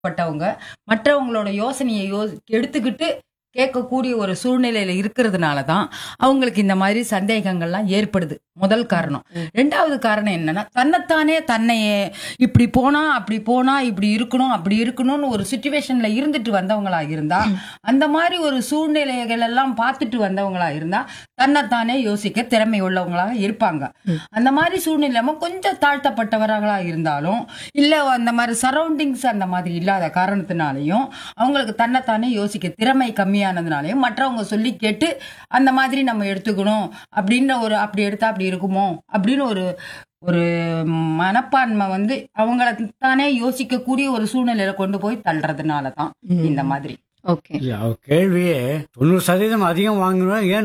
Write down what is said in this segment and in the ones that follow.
பட்டவங்க மற்றவங்களோட யோசனையை யோ எடுத்துக்கிட்டு கேட்கக்கூடிய ஒரு சூழ்நிலையில இருக்கிறதுனால தான் அவங்களுக்கு இந்த மாதிரி சந்தேகங்கள்லாம் ஏற்படுது முதல் காரணம் ரெண்டாவது காரணம் என்னன்னா தன்னைத்தானே தன்னை இப்படி போனா அப்படி போனா இப்படி இருக்கணும் அப்படி இருக்கணும்னு ஒரு சுச்சுவேஷன்ல இருந்துட்டு வந்தவங்களா இருந்தா அந்த மாதிரி ஒரு சூழ்நிலைகள் எல்லாம் பார்த்துட்டு வந்தவங்களா இருந்தா தன்னைத்தானே யோசிக்க திறமை உள்ளவங்களாக இருப்பாங்க அந்த மாதிரி சூழ்நிலைம கொஞ்சம் தாழ்த்தப்பட்டவர்களா இருந்தாலும் இல்ல அந்த மாதிரி சரௌண்டிங்ஸ் அந்த மாதிரி இல்லாத காரணத்தினாலையும் அவங்களுக்கு தன்னைத்தானே யோசிக்க திறமை கம்மியானதுனாலையும் மற்றவங்க சொல்லி கேட்டு அந்த மாதிரி நம்ம எடுத்துக்கணும் அப்படின்ற ஒரு அப்படி எடுத்தா அப்படி இருக்குமோ அப்படின்னு ஒரு ஒரு மனப்பான்மை வந்து அவங்கள தானே யோசிக்கக்கூடிய ஒரு சூழ்நிலையில கொண்டு போய் தள்ளுறதுனால தான் இந்த மாதிரி ஓகே இல்ல, அவ கேள்வியே தொண்ணூறு சதவீதம் அதிகம் வாங்குறோம் ஏன்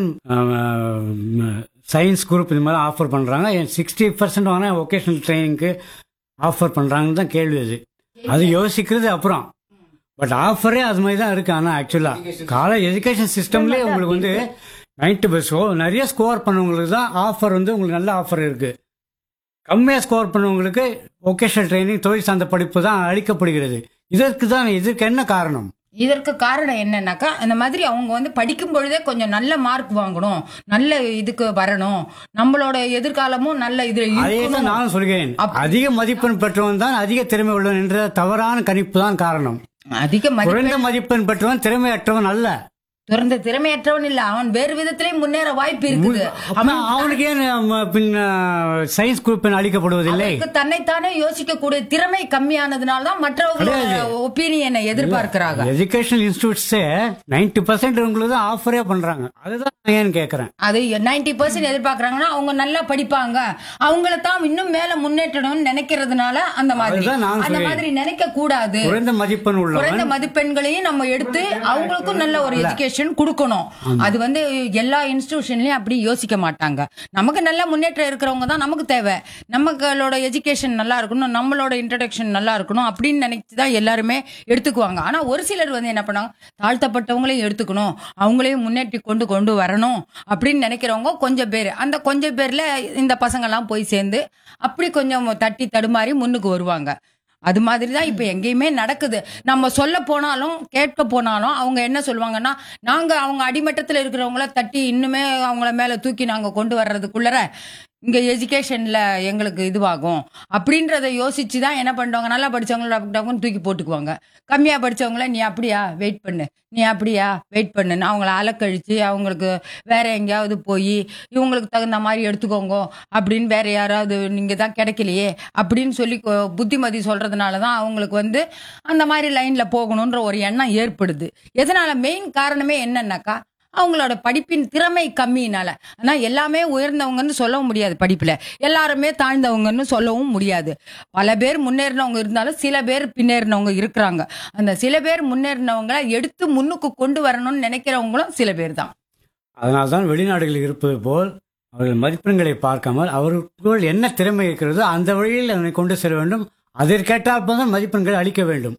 சயின்ஸ் குரூப் இது மாதிரி ஆஃபர் பண்றாங்க ஏன் சிக்ஸ்டி பர்சன்ட் வாங்கினா ஒகேஷனல் ட்ரைனிங்க்கு ஆஃபர் பண்றாங்கன்னு தான் கேள்வி அது அது யோசிக்கிறது அப்புறம் பட் ஆஃபரே அது மாதிரி தான் இருக்கு ஆனால் ஆக்சுவலாக காலேஜ் எஜுகேஷன் சிஸ்டம்லேயே உங்களுக்கு வந்து நைன்டி பஸ்ஸோ நிறைய ஸ்கோர் பண்ணவங்களுக்கு தான் ஆஃபர் வந்து உங்களுக்கு நல்ல ஆஃபர் இருக்கு கம்மியாக ஸ்கோர் பண்ணவங்களுக்கு ஒகேஷனல் ட்ரைனிங் தொழில் சார்ந்த படிப்பு தான் அளிக்கப்படுகிறது இதற்கு தான் இதற்கு என்ன காரணம் இதற்கு காரணம் என்னன்னாக்கா அந்த மாதிரி அவங்க வந்து படிக்கும் பொழுதே கொஞ்சம் நல்ல மார்க் வாங்கணும் நல்ல இதுக்கு வரணும் நம்மளோட எதிர்காலமும் நல்ல இதுல அதே இருக்கணும் தான் நானும் சொல்கிறேன் அதிக மதிப்பெண் பெற்றவன் தான் அதிக திறமை உள்ளவன் என்ற தவறான கணிப்பு தான் காரணம் அதிக மதிப்பெண் குறைந்த மதிப்பெண் பெற்றவன் திறமையற்றவன் அல்ல திறந்த திறமையற்றவன் இல்ல அவன் வேறு விதத்திலயும் முன்னேற வாய்ப்பு இருக்குது அப்ப அவனுக்கு ஏன் ம, பின் சயின்ஸ் குரூப் அளிக்கப்படுவதில்லை அவனுக்கு தன்னைத்தானே யோசிக்கக்கூடிய திறமை கம்மியானதுனால தான் மற்றவங்களோட ஒப்பீனியனை எதிர்பார்க்கிறாங்க எஜுகேஷனல் இன்ஸ்டியூட்ஸே நைன்டி பர்சன்ட் உங்களுக்கு தான் ஆஃபரே பண்றாங்க அதுதான் நான் ஏன்னு கேட்கறேன் அது நைன்டி பர்சன்ட் எதிர்பார்க்கறாங்கன்னா அவங்க நல்லா படிப்பாங்க அவங்கள தான் இன்னும் மேல முன்னேற்றணும்னு நினைக்கிறதுனால அந்த மாதிரி அதுதான் நான் அந்த சொல்றேன். மாதிரி நினைக்க கூடாது குறைந்த மதிப்பெண் குறைந்த உள்ளவன் மதிப்பெண்களையும் நம்ம எடுத்து அவங்களுக்கும் நல்ல ஒரு எஜுகேஷன் கொடுக்கணும் அது வந்து எல்லா இன்ஸ்டிடியூஷன்லயும் அப்படி யோசிக்க மாட்டாங்க நமக்கு நல்ல முன்னேற்றம் இருக்கிறவங்க தான் நமக்கு தேவை நமக்களோட எஜுகேஷன் நல்லா இருக்கணும் நம்மளோட இன்ட்ரடக்ஷன் நல்லா இருக்கணும் அப்படின்னு நினைச்சு தான் எல்லாருமே எடுத்துக்குவாங்க ஆனா ஒரு சிலர் வந்து என்ன பண்ணாங்க தாழ்த்தப்பட்டவங்களையும் எடுத்துக்கணும் அவங்களையும் முன்னேற்றி கொண்டு கொண்டு வரணும் அப்படின்னு நினைக்கிறவங்க கொஞ்சம் பேர் அந்த கொஞ்சம் பேர்ல இந்த பசங்கெல்லாம் போய் சேர்ந்து அப்படி கொஞ்சம் தட்டி தடுமாறி முன்னுக்கு வருவாங்க அது மாதிரி தான் இப்போ எங்கேயுமே நடக்குது நம்ம சொல்ல போனாலும் கேட்க போனாலும் அவங்க என்ன சொல்லுவாங்கன்னா நாங்க அவங்க அடிமட்டத்தில் இருக்கிறவங்கள தட்டி இன்னுமே அவங்கள மேல தூக்கி நாங்க கொண்டு வர்றதுக்குள்ளர இங்க எஜுகேஷன்ல எங்களுக்கு இதுவாகும் அப்படின்றத யோசிச்சு தான் என்ன பண்ணுவாங்க நல்லா படிச்சவங்கள அப்படின் தூக்கி போட்டுக்குவாங்க கம்மியா படிச்சவங்கள நீ அப்படியா வெயிட் பண்ணு நீ அப்படியா வெயிட் பண்ணுன்னு அவங்கள அலக்கழிச்சு அவங்களுக்கு வேற எங்கேயாவது போய் இவங்களுக்கு தகுந்த மாதிரி எடுத்துக்கோங்க அப்படின்னு வேற யாராவது நீங்க தான் கிடைக்கலையே அப்படின்னு சொல்லி கொ- புத்திமதி சொல்றதுனால தான் அவங்களுக்கு வந்து அந்த மாதிரி லைன்ல போகணுன்ற ஒரு எண்ணம் ஏற்படுது எதனால மெயின் காரணமே என்னன்னாக்கா அவங்களோட படிப்பின் திறமை கம்மியினால ஆனா எல்லாமே உயர்ந்தவங்கன்னு சொல்லவும் முடியாது படிப்புல எல்லாருமே தாழ்ந்தவங்கன்னு சொல்லவும் முடியாது பல பேர் முன்னேறினவங்க இருந்தாலும் சில பேர் பின்னேறினவங்க இருக்கிறாங்க அந்த சில பேர் முன்னேறினவங்கள எடுத்து முன்னுக்கு கொண்டு வரணும்னு நினைக்கிறவங்களும் சில பேர் தான் அதனால்தான் தான் வெளிநாடுகளில் இருப்பது போல் அவர்கள் மதிப்பெண்களை பார்க்காமல் அவர்களுக்குள் என்ன திறமை இருக்கிறதோ அந்த வழியில் அவனை கொண்டு செல்ல வேண்டும் அதற்கேற்றால் தான் மதிப்பெண்களை அளிக்க வேண்டும்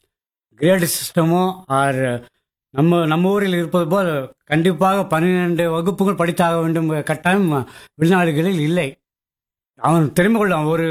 கிரேட் சிஸ்டமோ ஆர் நம்ம நம்ம ஊரில் இருப்பது போல் கண்டிப்பாக பன்னிரண்டு வகுப்புகள் படித்தாக வேண்டும் என்ற கட்டாயம் வெளிநாடுகளில் இல்லை அவன் திறமை கொள்ள ஒரு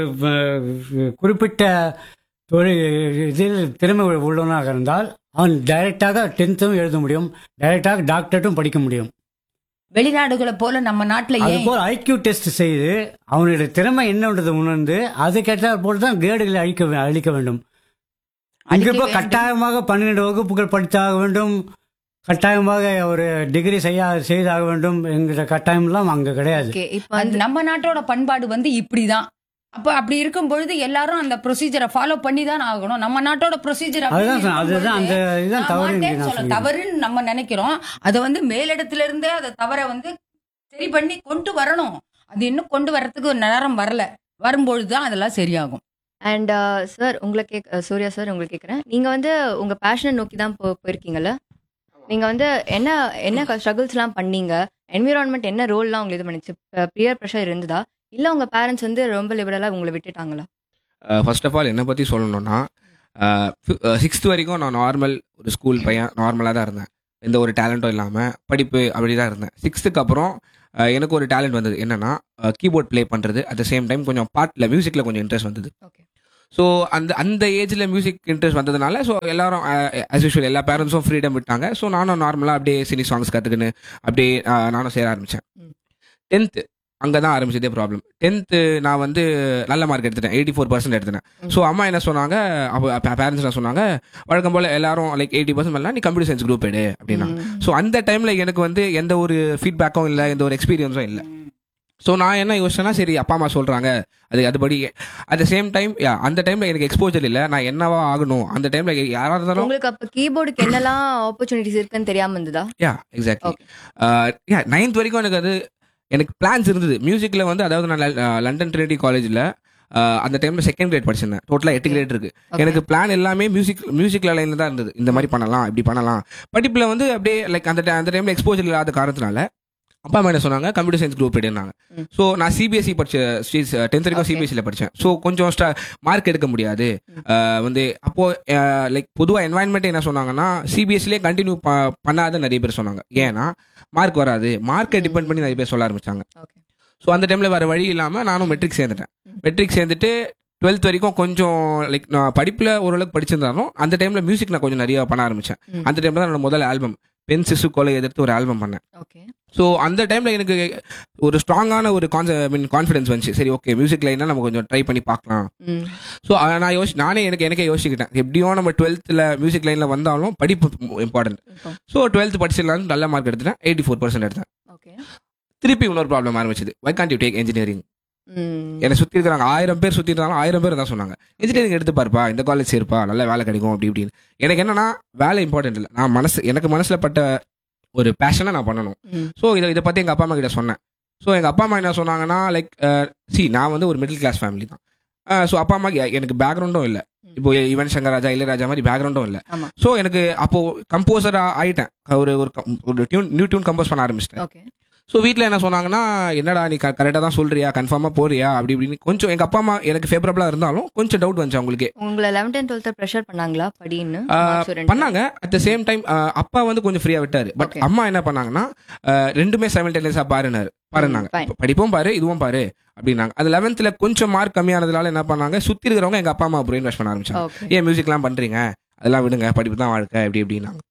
அஹ், குறிப்பிட்ட தொழில் இதில் திறமை உள்ளவனாக இருந்தால் அவன் டைரெக்டாக டென்த்தும் எழுத முடியும் டைரெக்டாக டாக்டரேட்டும் படிக்க முடியும் வெளிநாடுகளை போல நம்ம நாட்டுல ஏன் அதுபோல் ஐக்யூ டெஸ்ட் செய்து அவனுடைய திறமை என்னன்றதை உணர்ந்து அதுக்கேற்றாற் போல் தான் கிரேடுகளை அழிக்க வே- அளிக்க வேண்டும் அளிக்க இங்க இப்போ வேண்டும். கட்டாயமாக பன்னிரண்டு வகுப்புகள் படித்தாக வேண்டும் கட்டாயமாக ஒரு டிகிரி செய்ய செய்தாக வேண்டும் என்கிற கட்டாயம்லாம் அங்க கிடையாது ஓகே இப்போ அது வந்து நம்ம நாட்டோட பண்பாடு வந்து இப்படிதான் அப்ப அப்படி இருக்கும் பொழுது எல்லாரும் அந்த ப்ரொசீஜரை ஃபாலோ பண்ணி தான் ஆகணும் நம்ம நாட்டோட ப்ரொசீஜர் அதுதான் சொன்னேன். அதுதான் அந்த இதுதான் தவறு என்று நான் சொல்கிறேன். தவறுன்னு நம்ம நினைக்கிறோம் அதை வந்து மேலிடத்துல இருந்தே அதை தவறை வந்து சரி பண்ணி கொண்டு வரணும் அது இன்னும் கொண்டு வர்றதுக்கு நேரம் வரல வரும்பொழுது தான் அதெல்லாம் சரியாகும் அண்ட் சார் உங்களை கேக் சூர்யா சார் உங்களுக்கு கேட்குறேன் நீங்கள் வந்து உங்கள் பேஷனை நோக்கி தான் போ போயிருக்கீங்கல்ல நீங்கள் வந்து என்ன என்ன ஸ்ட்ரகிள்ஸ்லாம் பண்ணீங்க என்விரான்மெண்ட் என்ன ரோல்லாம் உங்களுக்கு இது பண்ணிச்சு பியர் ப்ரெஷர் இருந்ததா இல்லை உங்கள் பேரண்ட்ஸ் வந்து ரொம்ப லிபரலாக உங்களை விட்டுட்டாங்களா ஃபர்ஸ்ட் ஆஃப் ஆல் என்னை பற்றி சொல்லணும்னா சிக்ஸ்த் வரைக்கும் நான் நார்மல் ஒரு ஸ்கூல் பையன் நார்மலாக தான் இருந்தேன் எந்த ஒரு டேலண்ட்டும் இல்லாமல் படிப்பு அப்படி தான் இருந்தேன் சிக்ஸ்த்துக்கு அப்புறம் அஹ், எனக்கு ஒரு டேலண்ட் வந்தது என்னன்னா கீபோர்ட் ப்ளே பண்ணுறது அட் த சேம் டைம் கொஞ்சம் பாட்டில் மியூசிக்கில் கொஞ்சம் இன்ட்ரெஸ்ட் வந்தது ஓகே ஸோ அந்த அந்த ஏஜ்ல மியூசிக் இன்ட்ரெஸ்ட் வந்ததுனால ஸோ எல்லாரும் ஆஸ் யூஷுவல் எல்லா பேரண்ட்ஸும் ஃப்ரீடம் விட்டாங்க ஸோ நானும் நார்மலாக அப்படியே சினி சாங்ஸ் கற்றுக்கின்னு அப்படியே அஹ், நானும் சேர ஆரம்பித்தேன் ம். டென்த்து அங்கே தான் ஆரம்பிச்சதே ப்ராப்ளம் டென்த்து நான் வந்து நல்ல மார்க் எடுத்துட்டேன் எயிட்டி ஃபோர் பர்சன்ட் எடுத்துட்டேன் ம். ஸோ அம்மா என்ன சொன்னாங்க அப்போ பேரண்ட்ஸ் என்ன சொன்னாங்க வழக்கம் போல் எல்லாரும் லைக் எயிட்டி பர்சன்ட் வரலாம் நீ கம்ப்யூட்டர் சயின்ஸ் குரூப் எடு அப்படின்னா ஸோ அந்த டைமில் எனக்கு வந்து எந்த ஒரு ஃபீட்பேக்கும் இல்லை எந்த ஒரு எக்ஸ்பீரியன்ஸும் இல்லை ஸோ நான் என்ன யோசிச்சேன்னா சரி அப்பா அம்மா சொல்கிறாங்க அது அதுபடி at the same time yeah அந்த டைமில் எனக்கு எக்ஸ்போஜர் இல்லை நான் என்னவா ஆகணும் அந்த டைமில் யாராக இருந்தாலும் உங்களுக்கு அப்ப கீபோர்டுக்கு என்னெல்லாம் ஆப்பர்ச்சுனிட்டிஸ் இருக்குன்னு தெரியாம இருந்ததா yeah exactly Okay. Yeah ninth வரைக்கும் எனக்கு அது எனக்கு பிளான்ஸ் இருந்தது மியூசிக்கில் வந்து அதாவது நான் ல- லண்டன் ட்ரினிட்டி காலேஜில் அந்த டைமில் செகண்ட் கிரேட் படிச்சிருந்தேன் டோட்டலாக எட்டு கிரேட் இருக்கு Okay. எனக்கு எனக்கு பிளான் எல்லாமே மியூசிக் மியூசிக் லைனில் தான் இருந்தது இந்த மாதிரி பண்ணலாம் இப்படி பண்ணலாம் படிப்பில் வந்து அப்படியே லைக் அந்த ti- அந்த டைமில் எக்ஸ்போஜர் இல்லாத காரணத்தினால அப்பா அம்மா என்ன சொன்னாங்க கம்ப்யூட்டர் சயின்ஸ் குரூப் எடுனாங்க ம். ஸோ நான் சிபிஎஸ்சி படிச்ச டென்த் வரைக்கும் Okay. சிபிஎஸ்சியில் படித்தேன் ஸோ கொஞ்சம் மார்க் எடுக்க முடியாது ம். அஹ், வந்து அப்போ லைக் பொதுவாக என்வாயன்மெண்ட் என்ன சொன்னாங்கன்னா சிபிஎஸ்சிலே கண்டினியூ பண்ணாத நிறைய பேர் சொன்னாங்க ஏன்னா மார்க் வராது மார்க்கை டிபெண்ட் பண்ணி நிறைய பேர் சொல்ல ஆரம்பிச்சாங்க ஓகே ஸோ அந்த டைமில் வேறு வழி இல்லாமல் நானும் மெட்ரிக் சேர்ந்துட்டேன் ம். மெட்ரிக் சேர்ந்துட்டு டுவெல்த் வரைக்கும் கொஞ்சம் லைக் நான் படிப்பில் ஓரளவுக்கு படிச்சிருந்தாலும் அந்த டைமில் மியூசிக் நான் கொஞ்சம் நிறைய பண்ண ஆரம்பித்தேன் ம். அந்த டைமில் தான் என்னோட முதல் ஆல்பம் பென் சிசு கொலை எதிர்த்து ஒரு ஆல்பம் பண்ணேன் ஓகே ஸோ அந்த டைமில் எனக்கு ஒரு ஸ்ட்ராங்கான ஒரு கான்ச மீன் கான்ஃபிடன்ஸ் வந்துச்சு சரி ஓகே மியூசிக் லைனா நம்ம கொஞ்சம் ட்ரை பண்ணி பார்க்கலாம் ம் ஸோ நான் யோசி நானே எனக்கு எனக்கே யோசிக்கிட்டேன் எப்படியோ நம்ம டுவெல்த்தில் மியூசிக் லைனில் வந்தாலும் படிப்பு இம்பார்ட்டன்ட் இப்போ ஸோ டுவெல்த் படிச்சிடலாம்னு நல்ல மார்க் எடுத்துட்டேன் எயிட்டி ஃபோர் பர்சன்ட் எடுத்தேன் ஓகே திருப்பி இன்னொரு ப்ராப்ளம் ஆரம்பிச்சது why can't you take engineering hmm என்னை சுற்றி இருக்கிறாங்க ஆயிரம் பேர் சுற்றி இருந்தாலும் ஆயிரம் பேர் தான் சொன்னாங்க இன்ஜினியரிங் எடுத்து பாருப்பா இந்த காலேஜ் சேர்ப்பா நல்ல வேலை கிடைக்கும் அப்படி இப்படின்னு எனக்கு என்னன்னா வேலை இம்பார்ட்டன்ட் இல்லை நான் மனசு எனக்கு மனசில் பட்ட ஒரு பேஷனை நான் பண்ணணும் ம் ஸோ இதை இதை பற்றி எங்கள் அப்பா அம்மா கிட்ட சொன்னேன் ஸோ எங்கள் அப்பா அம்மா என்ன சொன்னாங்கன்னா லைக் சி நான் வந்து ஒரு மிடில் கிளாஸ் ஃபேமிலி தான் ஸோ அப்பா அம்மா எனக்கு பேக்ரவுண்டும் இல்லை ம். இப்போ யுவன் சங்கர் ராஜா இளையராஜா மாதிரி பேக்ரவுண்டும் இல்லை ஆமா. ஸோ எனக்கு அப்போ கம்போசராக ஆயிட்டேன் ஒரு ஒரு com- ஒரு டியூன் நியூ டியூன் கம்போஸ் பண்ண ஆரம்பிச்சிட்டேன் ஓகே ஸோ வீட்டில் என்ன சொன்னாங்கன்னா என்னடா நீ கரெக்டாக தான் சொல்றியா கன்ஃபார்மாக போறியா அப்படி இப்படின்னு கொஞ்சம் எங்கள் அப்பா அம்மா எனக்கு ஃபேவரபுளாக இருந்தாலும் கொஞ்சம் டவுட் வந்துச்சு அவங்களுக்கு உங்களை லெவன்த் அண்ட் டுவெல்த் ப்ரெஷர் பண்ணாங்களா படின்னு ஆ, marks ரெண்டு. பண்ணாங்க அட் த சேம் டைம் அப்பா வந்து கொஞ்சம் ஃப்ரீயாக விட்டாரு பட் Okay. அம்மா என்ன பண்ணாங்கன்னா ஆ, ரெண்டுமே சைமல்டேனியஸாக பாருனாரு பாருனாங்க ம், fine. படிப்பும் பாரு இதுவும் பாரு அப்படின்னாங்க அது லெவன்த்தில் கொஞ்சம் மார்க் கம்மியானதுனால என்ன பண்ணாங்க சுற்றி இருக்கிறவங்க எங்கள் அப்பா அம்மா பிரெயின் வாஷ் பண்ண ஆரம்பிச்சாங்க ஓகே ஏன் மியூசிக்லாம் பண்ணுறீங்க அதெல்லாம் விடுங்க படிப்பு தான் வாழ்க்கை அப்படி இப்படின்னாங்க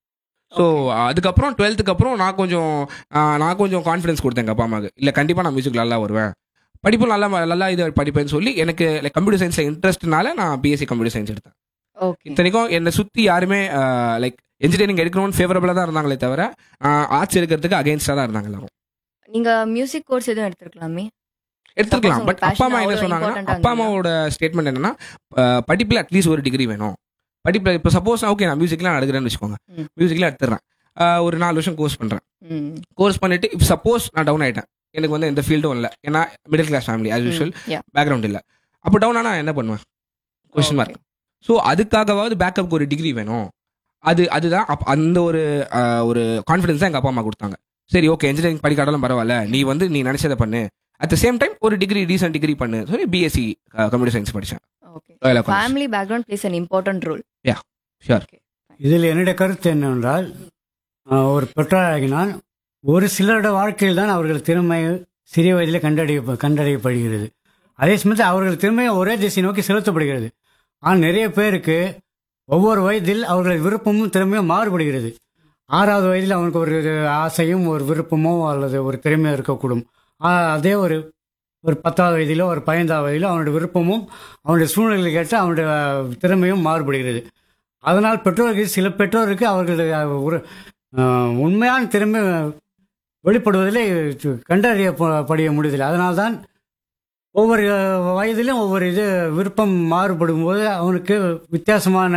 ஸோ அதுக்கப்புறம் டுவெல்த்துக்கு அப்புறம் நான் கொஞ்சம் ஆ, நான் கொஞ்சம் கான்ஃபிடன்ஸ் கொடுத்தேன் எங்கள் அப்பா அம்மாவுக்கு இல்லை கண்டிப்பாக நான் மியூசிக் நல்லா வருவேன் படிப்பும் நல்லா நல்லா இது படிப்பேன்னு சொல்லி எனக்கு கம்ப்யூட்டர் சயின்ஸில் இன்ட்ரெஸ்ட்னால நான் பிஎஸ்சி கம்ப்யூட்டர் சயின்ஸ் எடுத்தேன் ஓகே இத்தனைக்கும் என்னை சுற்றி யாருமே லைக் இன்ஜினியரிங் எடுக்கணும்னு ஃபேவரபுளாக தான் இருந்தாங்களே தவிர ஆர்ட்ஸ் எடுக்கிறதுக்கு அகேன்ஸ்டாக தான் இருந்தாங்க எல்லாரும் நீங்க மியூசிக் கோர்ஸ் எதுவும் எடுத்திருக்கலாமே எடுத்துக்கலாம் Suppose பட் உங்க அப்பா அம்மா passion என்ன அவ்வளவு சொன்னாங்கன்னா important ஆ அப்பா அம்மாவோட ஸ்டேட்மெண்ட் என்னன்னா அஹ், படிப்புல அட்லீஸ்ட் ஒரு டிகிரி வேணும் படிப்புல இப்போ சப்போஸ் ஓகே நான் மியூசிக்லாம் எடுக்கிறேன்னு வச்சுக்கோங்க ம். மியூசிக்லாம் எடுத்துறேன் அஹ், ஒரு நாலு வருஷம் கோர்ஸ் பண்றேன் ம் கோர்ஸ் பண்ணிட்டு இப்போ சப்போஸ் நான் டவுன் ஆயிட்டேன் எனக்கு வந்து எந்த ஃபீல்டும் இல்லை ஏன்னா middle class family as usual yeah background இல்லை அப்போ டவுன் ஆனால் என்ன பண்ணுவேன் கொஸ்டின் மார்க் ஸோ அதுக்காகவாவது பேக்கப்புக்கு ஒரு டிகிரி வேணும் அது அதுதான் அப் அந்த ஒரு அஹ், ஒரு கான்ஃபிடன்ஸ் தான் எங்கள் அப்பா அம்மா கொடுத்தாங்க சரி ஓகே இன்ஜினியரிங் படிக்காட்டாலும் பரவாயில்ல நீ வந்து நீ நினைச்சதை பண்ணு அட் த சேம் டைம் ஒரு டிகிரி டீசன்ட் டிகிரி பண்ணு சொல்லி பிஎஸ்சி கம்ப்யூட்டர் சயின்ஸ் படித்தேன் okay family background plays an important role Sure. இதில் என்னுடைய கருத்து என்னவென்றால் ஆஹ், ஒரு பெற்றோராகி நான் ஒரு சிலரோட வாழ்க்கையில் தான் அவர்கள் திறமை சிறிய வயதில் கண்டறிய கண்டறியப்படுகிறது அதே சமயத்தில் அவர்கள் திறமையை ஒரே திசை நோக்கி செலுத்தப்படுகிறது ஆனால் நிறைய பேருக்கு ஒவ்வொரு வயதில் அவர்கள் விருப்பமும் திறமையும் மாறுபடுகிறது ஆறாவது வயதில் அவனுக்கு ஒரு ஆசையும் ஒரு விருப்பமோ அல்லது ஒரு திறமையோ இருக்கக்கூடும் ஆ- அதே ஒரு ஒரு பத்தாவது வயதிலோ ஒரு பதினைந்தாவது வயதிலோ அவனுடைய விருப்பமும் அவனுடைய சூழ்நிலைக்கு ஏற்ற அவனுடைய திறமையும் மாறுபடுகிறது அதனால் பெற்றோருக்கு சில பெற்றோருக்கு அவர்களுடைய ஒரு அஹ், உண்மையான திறமை வெளிப்படுவதிலே கண்டறியப்படிய முடியதில்லை அதனால்தான் ஒவ்வொரு அஹ், வயதிலும் ஒவ்வொரு இது விருப்பம் மாறுபடும் போது அவனுக்கு வித்தியாசமான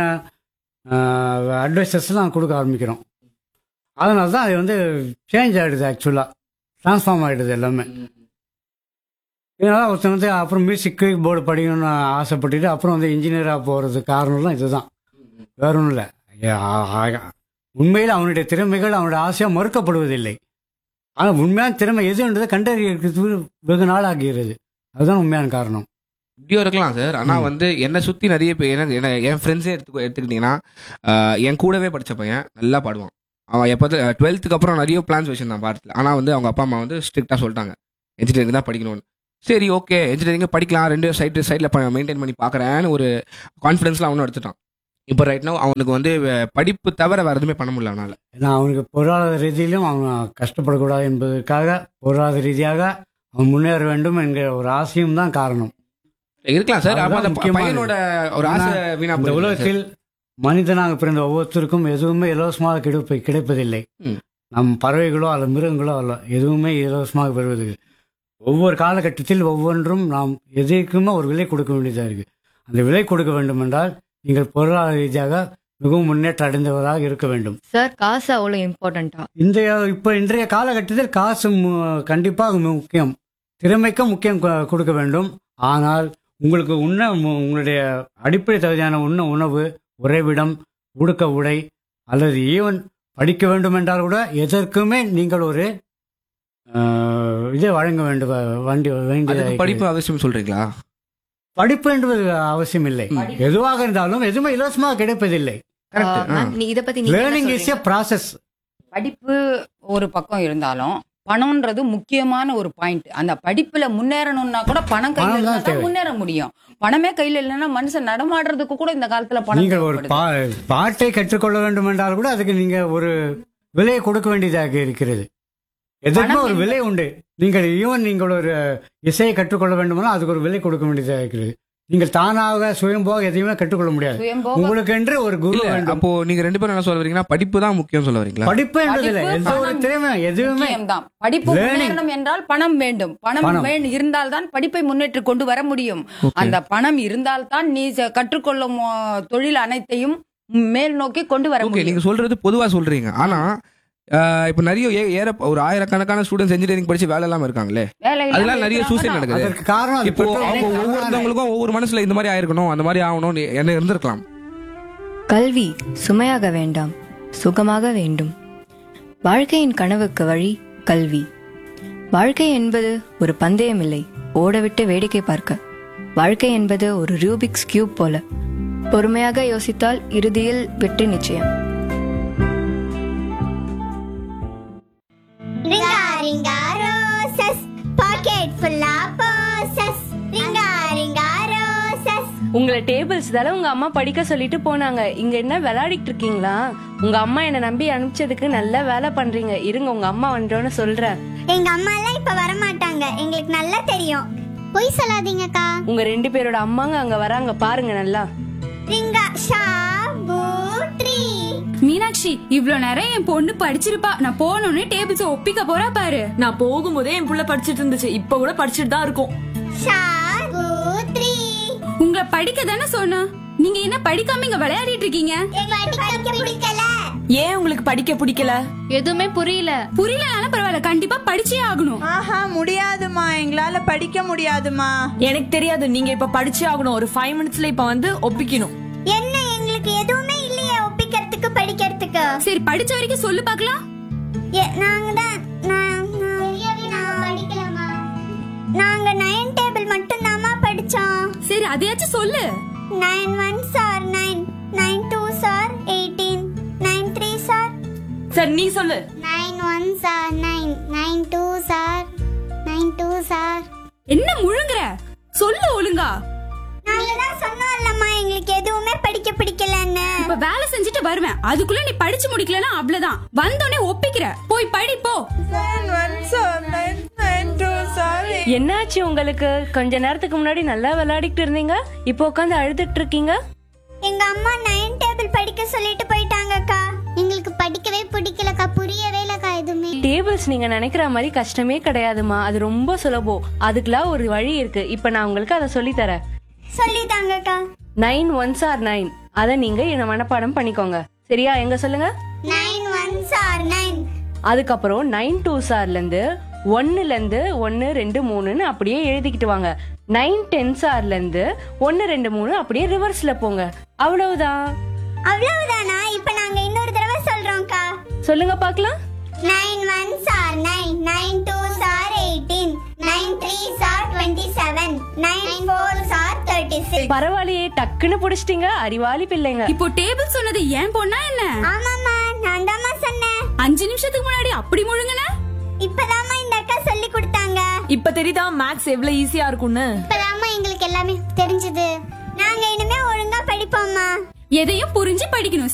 அட்வைசஸ்லாம் கொடுக்க ஆரம்பிக்கிறோம் அதனால தான் அது வந்து சேஞ்ச் ஆகிடுது ஆக்சுவலாக ட்ரான்ஸ்ஃபார்ம் ஆகிடுது எல்லாமே இதனால் ஒருத்தன் வந்து அப்புறம் மியூசிக் போர்டு படிக்கணும்னு ஆசைப்பட்டுட்டு அப்புறம் வந்து இன்ஜினியராக போகிறது காரணம்லாம் இதுதான் வேற ஒன்றும் இல்லை உண்மையில் அவனுடைய திறமைகள் அவனுடைய ஆசையாக மறுக்கப்படுவதில்லை ஆனால் உண்மையான திறமை எதுன்றதை கண்டறியறதுக்கு வெகு நாள் ஆகிறது அதுதான் உண்மையான காரணம் இப்படியும் இருக்கலாம் சார் ஆனால் ம். வந்து என்னை சுற்றி நிறைய பேர் எனக்கு என்ன என் ஃப்ரெண்ட்ஸே எடுத்துக்கோ எடுத்துக்கிட்டிங்கன்னா ஆஹ், என் கூடவே படித்த பையன் நல்லா பாடுவான் அவன் எப்போ டுவெல்த்துக்கு அப்புறம் நிறைய பிளான்ஸ் வச்சுருந்தான் பாடத்தில் ஆனால் வந்து அவங்க அப்பா அம்மா வந்து ஸ்ட்ரிக்டாக சொல்லிட்டாங்க இன்ஜினியரிங் தான் படிக்கணும்னு சரி ஓகே இன்ஜினியரிங் படிக்கலாம் ரெண்டு சைடு சைடில் மெயின்டைன் பண்ணி பார்க்குறேன்னு ஒரு கான்ஃபிடன்ஸ்லாம் அவனும் எடுத்துட்டான் இப்போ ரைட் now அவனுக்கு வந்து வே- படிப்பு தவிர வேறு எதுவுமே பண்ண முடியல அவனால ஏன்னா அவனுக்கு பொருளாதார ரீதியிலும் அவன் கஷ்டப்படக்கூடாது என்பதற்காக பொருளாதார ரீதியாக அவன் முன்னேற வேண்டும் என்கிற ஒரு ஆசையும் தான் காரணம் இருக்கலாம் சார் அப்போ அந்த அதுதான் முக்கியமானது. பையனோட ஒரு ஆசை வீணா இந்த போயிடுது சார். உலகத்தில் மனிதனாக பிறந்த ஒவ்வொருத்தருக்கும் எதுவுமே இலவசமாக கிடைப்ப கிடைப்பதில்லை ம். நம் பறவைகளோ அல்ல மிருகங்களோ அல்ல எதுவுமே இலவசமாக பெறுவது ஒவ்வொரு காலகட்டத்தில் ஒவ்வொன்றும் நாம் எதற்குமே ஒரு விலை கொடுக்க வேண்டியதாக இருக்கு அந்த விலை கொடுக்க வேண்டும் என்றால் நீங்கள் பொருளாதார ரீதியாக மிகவும் முன்னேற்றம் அடைந்தவராக இருக்க வேண்டும் சார் காசு அவ்வளோ இம்பார்ட்டண்ட்டா இந்த இப்போ இன்றைய காலகட்டத்தில் காசு மு- கண்டிப்பாக முக்கியம் திறமைக்கும் முக்கியம் கொ- கொடுக்க வேண்டும் ஆனால் உங்களுக்கு உண்ண மு- உங்களுடைய அடிப்படை தகுதியான உண்ண உணவு உறைவிடம் உடுக்க உடை அல்லது ஈவன் படிக்க வேண்டும் என்றால் கூட எதற்குமே நீங்கள் ஒரு அஹ், இதை வழங்க வேண்டும் வண்டி அதுக்கு வேண்டிய படிப்பு அவசியம் சொல்றீங்களா படிப்பு என்பது அவசியம் இல்லை எதுவாக இருந்தாலும் எதுவுமே இலவசமாக கிடைப்பதில்லை கரெக்ட் மேம் நீ இதை பத்தி நீங்க என்ன லேர்னிங் இஸ் எ சொல்றீங்க? ப்ராசஸ் படிப்பு ஒரு பக்கம் இருந்தாலும் பணம்ன்றது முக்கியமான ஒரு பாயிண்ட் அந்த படிப்புல முன்னேறணும்னா கூட பணம் கையில பணம் தான் இருந்தா தான் தேவை. முன்னேற முடியும் பணமே கையில இல்லைன்னா மனுஷன் நடமாடுறதுக்கு கூட இந்த காலத்துல பணம் நீங்கள் ஒரு தேவைப்படுது. பா பாட்டை கற்றுக்கொள்ள வேண்டும் என்றால் கூட அதுக்கு நீங்க ஒரு விலையை கொடுக்க வேண்டியதாக இருக்கிறது எதற்குமே பணம் ஒரு விலை உண்டு நீங்கள் ஈவன் நீங்கள் ஒரு இசையை கற்றுக்கொள்ள வேண்டுமானால் அதுக்கு ஒரு விலை கொடுக்க வேண்டியதாக இருக்கிறது நீங்கள் தானாக சுயம்போக எதையுமே கற்றுக்கொள்ள முடியாது சுயம்போக உங்களுக்கு என்று ஒரு குரு இல்ல வேண்டும் அப்போ நீங்க ரெண்டு பேரும் என்ன சொல்ல வரீங்கன்னா படிப்பு தான் முக்கியம் சொல்ல வரீங்களா படிப்பு என்பதில்லை படிப்பு, எந்த ஒரு பணம் திறமை எதுவுமே முக்கியம்தான். படிப்பு Learning. முன்னேறணும் என்றால் பணம் வேண்டும் பணம் பணம். வேண்டும் இருந்தால்தான் படிப்பை முன்னேற்றி கொண்டு வர முடியும் Okay. அந்த பணம் இருந்தால்தான் நீ ச- கற்றுக்கொள்ளும் ஆ, தொழில் அனைத்தையும் மேல் நோக்கி கொண்டு வர ஓகே முடியும் நீங்க சொல்றது பொதுவா சொல்றீங்க ஆனா ஆஹ், இப்ப நிறைய ஏ- ஏற ஒரு ஆயிரக்கணக்கான ஸ்டூடெண்ட்ஸ் இன்ஜினியரிங் படிச்சு வேலை இல்லாம இருக்காங்களே வேலை இல்லாம அதெல்லாம் நிறைய இருக்கிறவங்க சூசைட் தான். நடக்குது அதற்கு காரணம் அது இப்போ பெற்றோர் அவங்க தவறான- ஒவ்வொருத்தவங்களுக்கும் ஒவ்வொரு மனசுல இந்த மாதிரி ஆயிருக்கணும் அந்த மாதிரி ஆகணும் என்ன இருந்திருக்கலாம் கல்வி சுமையாக வேண்டாம் சுகமாக வேண்டும் வாழ்க்கையின் கனவுக்கு வழி கல்வி வாழ்க்கை என்பது ஒரு பந்தயம் இல்லை ஓடவிட்டு வேடிக்கை பார்க்க வாழ்க்கை என்பது ஒரு ரூபிக்ஸ் கியூப் போல பொறுமையாக யோசித்தால் இறுதியில் வெற்றி நிச்சயம் ringa ringa roses pocket full of posies ringa ringa roses உங்களை டேபிள்ஸ் தால உங்க அம்மா படிக்க சொல்லிட்டு போனாங்க இங்க என்ன விளையாடிட்டு இருக்கீங்களா உங்க அம்மா என்ன நம்பி அனுப்பிச்சதுக்கு நல்ல வேலை பண்றீங்க இருங்க உங்க அம்மா வந்தோன்னு சொல்றேன் எங்க அம்மா எல்லாம் இப்ப வர மாட்டாங்க எங்களுக்கு நல்லா தெரியும் பொய் சொல்லாதீங்கக்கா உங்க ரெண்டு பேரோட அம்மாங்க அங்க வராங்க பாருங்க நல்லா ரிங்கா ஷாபு ட்ரீ மீனாட்சி இவ்ளோ நேரம் என் பொண்ணு படிச்சிருப்பா நான் போனோடனே டேபிள்ஸ் ஒப்பிக்க போறா பாரு நான் போகும்போதே என் புள்ள படிச்சிட்டு இருந்துச்சு இப்ப கூட படிச்சிட்டு தான் இருக்கும் ஷாபு ட்ரீ உங்களை படிக்க தானே சொன்னா நீங்க என்ன படிக்காம இங்க விளையாடிட்டு இருக்கீங்க எங்களுக்கு படிக்க பிடிக்கல ஏன் உங்களுக்கு படிக்க பிடிக்கல எதுவுமே புரியல புரியலனாலும் பரவாயில்ல கண்டிப்பா படிச்சே ஆகணும் ஆஹா முடியாதுமா எங்களால படிக்க முடியாதுமா எனக்கு தெரியாது நீங்க இப்ப படிச்சே ஆகணும் ஒரு ஃபைவ் மினிட்ஸ்ல இப்ப வந்து ஒப்பிக்கணும் என்ன எங்களுக்கு எதுவுமே இல்லையே ஒப்பிக்கிறதுக்கு படிக்கிறதுக்கு சரி படிச்ச வரைக்கும் சொல்லு பாக்கலாம் ஏ, நாங்க தான் நான் நான் நான் படிக்கலமா நாங்க நைன் டேபிள் மட்டும் தாமா படிச்சோம் சரி அதையாச்சும் சொல்லு nine ones are nine nine twos are eighteen nine threes are சரி நீ சொல்லு nine ones are nine nine twos are nine twos are என்ன முழுங்குற சொல்லு ஒழுங்கா நாங்க தான் சொன்னோம்லம்மா எங்களுக்கு எதுவுமே படிக்க பிடிக்கலன்னு இப்ப வேலை செஞ்சுட்டு வருவேன் அதுக்குள்ள நீ படிச்சு முடிக்கலன்னா அவ்வளவுதான் வந்தோடனே ஒப்பிக்கிற போய் படி போ என்னாச்சு உங்களுக்கு கொஞ்ச நேரத்துக்கு முன்னாடி நல்லா விளையாடிட்டு இருந்தீங்க இப்போ உட்காந்து அழுதுட்டு இருக்கீங்க எங்க அம்மா நைன் டேபிள் படிக்க சொல்லிட்டு போயிட்டாங்கக்கா எங்களுக்கு படிக்கவே பிடிக்கலக்கா புரியவே இல்லக்கா எதுவுமே டேபிள்ஸ் நீங்க நினைக்கிற மாதிரி கஷ்டமே கிடையாதுமா அது ரொம்ப சுலபம் அதுக்கெல்லாம் ஒரு வழி இருக்கு இப்ப நான் உங்களுக்கு அதை சொல்லி தரேன் சொல்லிட்டாங்கக்கா நைன் ஒன்ஸ் ஆர் நைன் அதை நீங்க என்ன மனப்பாடம் பண்ணிக்கோங்க சரியா எங்க சொல்லுங்க நைன் ஒன் சார் நைன் அதுக்கப்புறம் நைன் டூ சார்ல இருந்து ஒன்னுல இருந்து ஒன்னு ரெண்டு மூணுன்னு அப்படியே எழுதிக்கிட்டு வாங்க நைன் டென் சார்ல இருந்து ஒன்னு ரெண்டு மூணு அப்படியே ரிவர்ஸ்ல போங்க அவ்வளவுதான் அவ்வளவுதானா இப்ப நாங்க இன்னொரு தடவை சொல்றோம்க்கா சொல்லுங்க பார்க்கலாம் nine ones are nine nine twos are eighteen nine threes are twenty seven nine fours are thirty six பரவாயில்லையே டக்குன்னு புடிச்சிட்டீங்க அறிவாளி பிள்ளைங்க இப்போ டேபிள் சொன்னது ஏன் பொண்ணா என்ன ஆமாம்மா நான் தாம்மா சொன்னேன் அஞ்சு நிமிஷத்துக்கு முன்னாடி அப்படி முழுங்குன இப்பதாம்மா இந்த அக்கா சொல்லி கொடுத்தாங்க இப்ப தெரியுதா மேக்ஸ் எவ்வளவு ஈஸியா இருக்கும்னு இப்பதாம்மா எங்களுக்கு எல்லாமே தெரிஞ்சது நாங்க இனிமே ஒழுங்கா படிப்போம்மா எதையும் புரிஞ்சு படிக்கணும்